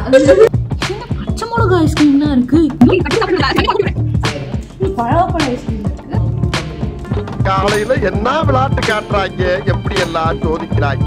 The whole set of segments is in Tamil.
பச்சை மிளகா ஐஸ்கிரீம் தான் இருக்கு பழப்பழ ஐஸ்கிரீம் இருக்கு காலையில என்ன விளையாட்டு காட்டுறாங்க எப்படி எல்லாம் சோதிக்கிறாங்க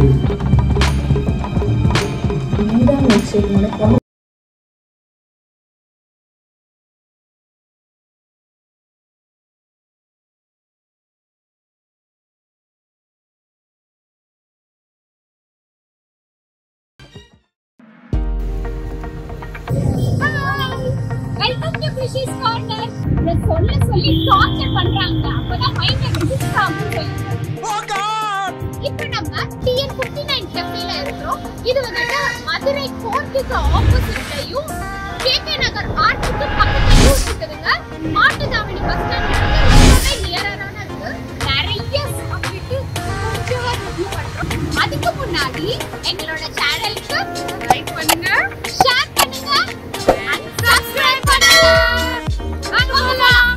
வெல்கம் டு பிரிஷிஸ் கார்னர் இத சொல்ல சொல்லி டார்ச்சர் பண்றாங்க அப்பதான் மைண்ட் ரெஜிஸ்டர் ஆகும் சொல்லி இப்போ நம்ம டிஎன் ஃபிஃப்டி நைன் கெஃபேல இருக்கிறோம் இது வந்துட்டு மதுரை கோர்ட்டுக்கு ஆப்போசிட்லயும் கேகே நகர் ஆர்ச்சுக்கு பக்கத்துலயும் இருக்குதுங்க மாட்டுத்தாவணி பஸ் ஸ்டாண்ட் ரொம்பவே நியரான இருக்கு நிறைய சாப்பிட்டு கொஞ்சம் ரிவ்யூ பண்றோம் அதுக்கு முன்னாடி எங்களோட சேனலுக்கு லைக் பண்ணுங்க ஷேர் பண்ணுங்க and subscribe பண்ணுங்க வாங்க போகலாம்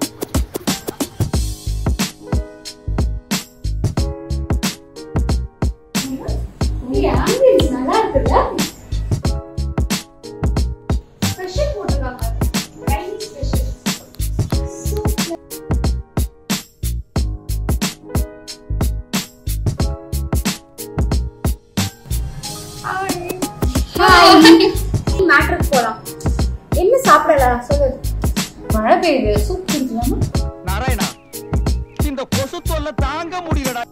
நல்லா இருக்குல்ல ஸ்பெஷல் போட்டிருக்காங்க ரைனி ஸ்பெஷல் மேட்ருக்கு போலாம் என்ன சாப்பிடலாம் சொல்லு மழை பெய்யுது சூப் குடிக்கலாமா நாராயணா இந்த கொசு தொல்லை தாங்க முடியலடா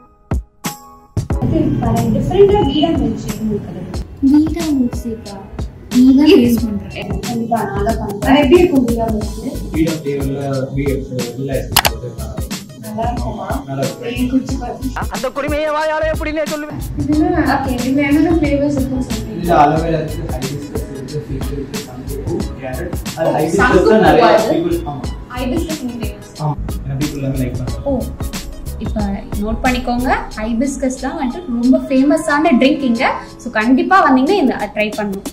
டிஃப்ரெண்டா வீடா மில்க் ஷேக் இருக்குது வீடா மில்க் ஷேக்கா நீ தான் டேஸ்ட் பண்ற கண்டிப்பா நான் தான் பண்றேன் எப்படி இருக்கும் வீடா மில்க் ஷேக் வீடியோ ஃப்ளேவரில் வீடியோ இல்லை நல்லா இருக்குமா நல்லா இருக்கு நீங்க குடிச்சு பாருங்க அந்த குடிமையை வாயாலே எப்படின்னே சொல்லுவேன் ஓகே இதுல என்னென்ன ஃப்ளேவர்ஸ் இருக்குன்னு சொல்றீங்க இதில் அலோவேரா இருக்குது ஹைபிஸ்கஸ் இருக்குது ஃபிக் இருக்குது சங்குப்பூ கேரட் அது ஹைபிஸ்கஸ் சங்குப்பூ தான் நிறைய அது? பீப்புள் ஆமாம் ஹைபிஸ்கஸ் ஃப்ளேவர்ஸ் ஆமாம் ஏன்னா பீப்புள் எல்லாமே லைக் பண்ணுறாங்க ஓ இப்போ நோட் பண்ணிக்கோங்க ஹைபிஸ்கஸ் தான் வந்துட்டு ரொம்ப ஃபேமஸான ட்ரிங்க் இங்க ஸோ கண்டிப்பா வந்தீங்கன்னா இந்த ட்ரை பண்ணணும்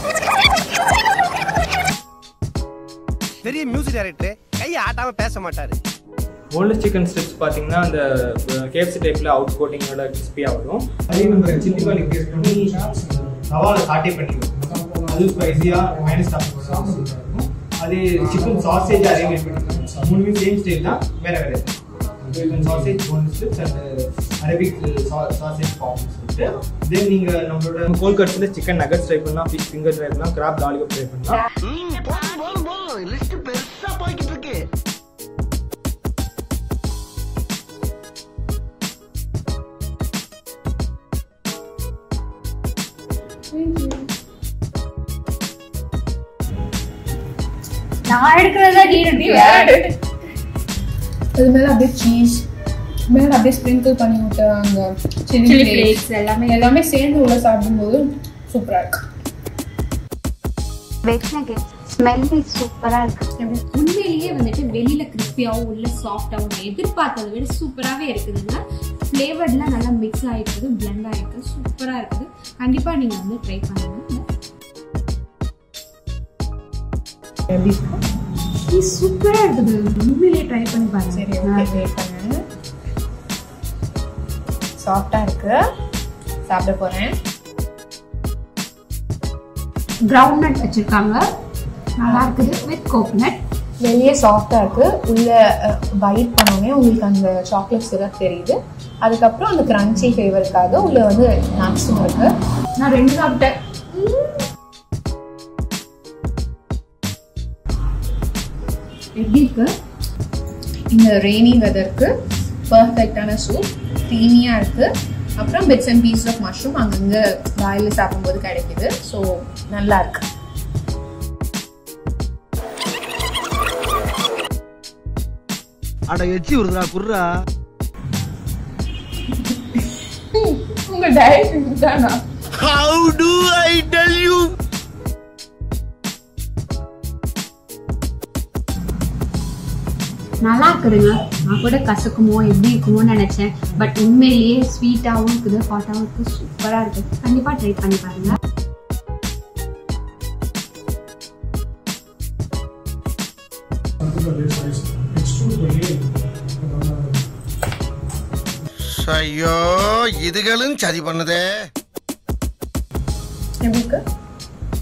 பெரிய மியூசிக் டைரக்டர் கையை ஆட்டாம பேச மாட்டாரு ஓல்டு சிக்கன் ஸ்ட்ரிப்ஸ் பார்த்தீங்கன்னா அந்த கேஎஃப்சி டைப்பில் அவுட் கோட்டிங்கோட கிறிஸ்பியாக வரும் அதே நம்ம சில்லி பால் இன்க்ரீஸ் பண்ணி தவாவில் சாட்டே பண்ணிடுவோம் அது ஸ்பைசியாக மைனஸ் சாப்பிடுவோம் இருக்கும் அதே சிக்கன் சாசேஜ் அதே மாதிரி பண்ணிடுவோம் மூணுமே சேம் ஸ்டைல் தான் வேற வேற chicken sausage bone strips and Arabic sausage form சொல்லிட்டு தென் நீங்கள் நம்மளோட கோல் கட்ஸில் சிக்கன் நகட்ஸ் ட்ரை பண்ணலாம் ஃபிஷ் ஃபிங்கர் ட்ரை பண்ணலாம் கிராப் லாலிபப் ட்ரை பண்ணலாம் போதும் போதும் போதும் லிஸ்ட் பெருசா போய்கிட்டு இருக்கு நான் எடுக்கிறதா நீ எடுப்பியா அது மேல அப்படியே சீஸ் மேல அப்படியே ஸ்ப்ரிங்கிள் பண்ணி விட்டாங்க சில்லி சில்லி ஃப்ளேக்ஸ் எல்லாமே எல்லாமே சேர்ந்து உள்ள சாப்பிடும்போது சூப்பரா இருக்கு வெஜ் நகெட்ஸ் ஸ்மெல்லி சூப்பரா இருக்கு உண்மையிலேயே வந்துட்டு வெளியில கிறிஸ்பியாவும் உள்ள சாஃப்டாவும் எதிர்பார்த்ததை விட சூப்பராகவே இருக்குதுங்க ஃப்ளேவர்லாம் நல்லா மிக்ஸ் ஆகிருக்குது பிளெண்ட் ஆகிருக்கு சூப்பராக இருக்குது கண்டிப்பாக நீங்கள் வந்து ட்ரை பண்ணுங்க இது சூப்பராக இருக்குது உண்மையிலேயே ட்ரை பண்ணி பாருங்க சரி ஓகே வெயிட் பண்ணு சாஃப்டா இருக்கு சாப்பிட போறேன் கிரவுண்ட் நட் வச்சிருக்காங்க நல்லா இருக்குது வித் கோகனட் வெளியே சாஃப்டா இருக்கு உள்ள பைட் பண்ணோடனே உங்களுக்கு அந்த சாக்லேட் சிரப் தெரியுது அதுக்கப்புறம் அந்த கிரன்ச்சி ஃப்ளேவருக்காக உள்ள வந்து நட்ஸும் இருக்கு நான் ரெண்டு சாப்பிட்டேன் எப்படி இருக்கு இந்த ரெய்னி வெதருக்கு பர்ஃபெக்டான சூப் க்ரீமியாக இருக்கு அப்புறம் bits and piece of mushroom அங்கங்கே வாயில் சாப்பிடும்போது கிடைக்குது ஸோ நல்லா இருக்கு அட எச்சி வருதுடா குர்ரா உங்க டயட் தானா how to I tell you நல்லா இருக்குதுங்க நான் கூட கசக்குமோ எப்படி இருக்குமோன்னு நினைச்சேன் பட் உண்மையிலேயே ஸ்வீட்டாகவும் இருக்குது ஹாட்டாகவும் இருக்குது சூப்பராக இருக்குது கண்டிப்பாக ட்ரை பண்ணி பாருங்க ஐயோ இதுகளும் சரி பண்ணுதே எப்படி இருக்கு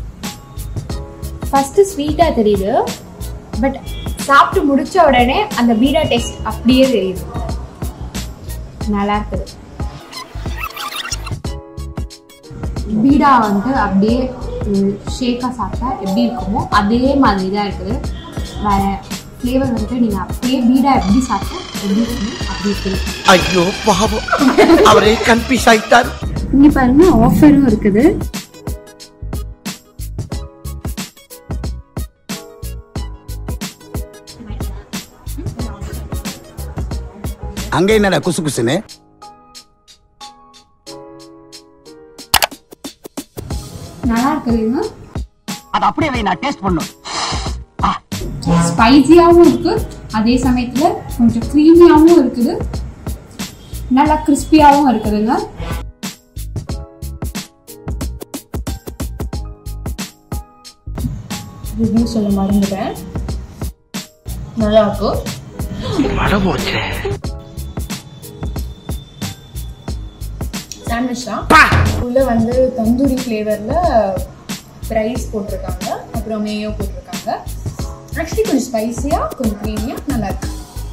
ஃபர்ஸ்ட் ஸ்வீட்டா தெரியுது பட் சாப்பிட்டு முடிச்ச உடனே அந்த பீடா டேஸ்ட் அப்படியே தெரியுது நல்லா இருக்குது பீடா வந்து அப்படியே ஷேக்காக சாப்பிட்டா எப்படி இருக்குமோ அதே மாதிரி தான் இருக்குது வேற ஃப்ளேவர் வந்துட்டு நீங்கள் அப்படியே பீடா எப்படி சாப்பிட்டா எப்படி இருக்குமோ அப்படி இருக்குது ஐயோ பாவம் அவரே கன்ஃபியூஸ் ஆயிட்டார் இங்க பாருங்க ஆஃபரும் இருக்குது அங்க என்னடா குசு குசுன்னு நல்லா இருக்குதுங்க அது அப்படியே வை நான் டேஸ்ட் பண்ணும் ஸ்பைசியாகவும் இருக்கு அதே சமயத்துல கொஞ்சம் க்ரீமியாகவும் இருக்குது நல்லா கிறிஸ்பியாகவும் இருக்குதுங்க ரிவ்யூ சொல்ல மறந்துட்டேன் நல்லா இருக்கும் சாண்ட்விச் தான் உள்ள வந்து தந்தூரி ஃப்ளேவர்ல ரைஸ் போட்டிருக்காங்க அப்புறம் மேயோ போட்டிருக்காங்க ஆக்சுவலி கொஞ்சம் ஸ்பைசியா கொஞ்சம் க்ரீமியா நல்லா இருக்கு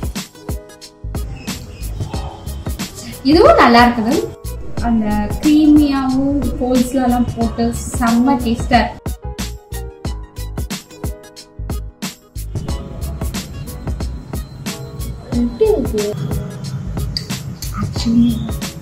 இதுவும் நல்லா இருக்குது அந்த க்ரீமியாகவும் ஹோல்ஸ்லாம் போட்டு செம்ம டேஸ்டா எப்படி இருக்கு ஆக்சுவலி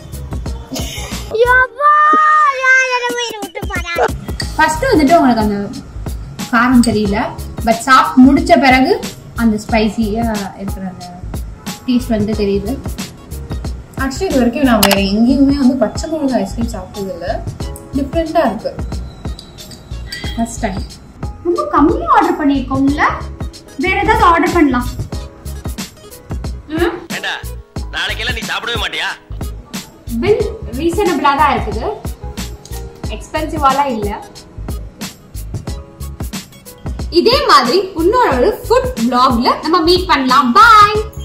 ஃபர்ஸ்ட் வந்துட்டு உங்களுக்கு அந்த காரம் தெரியல பட் சாப்பிட்டு முடிச்ச பிறகு அந்த ஸ்பைசியா இருக்கிற அந்த டேஸ்ட் வந்து தெரியுது ஆக்சுவலி இது வரைக்கும் நான் வேற எங்கேயுமே வந்து பச்சை மிளகா ஐஸ்கிரீம் சாப்பிட்டது இல்லை டிஃப்ரெண்டா இருக்கு ஃபர்ஸ்ட் டைம் ரொம்ப கம்மியாக ஆர்டர் பண்ணியிருக்கோம்ல வேற ஏதாவது ஆர்டர் பண்ணலாம் ஏண்டா நாளைக்கெல்லாம் நீ சாப்பிடவே மாட்டியா பில் ரீசனபிளாக தான் இருக்குது எக்ஸ்பென்சிவாலாம் இல்லை இதே மாதிரி இன்னொரு ஃபுட் vlogல நம்ம மீட் பண்ணலாம் பாய்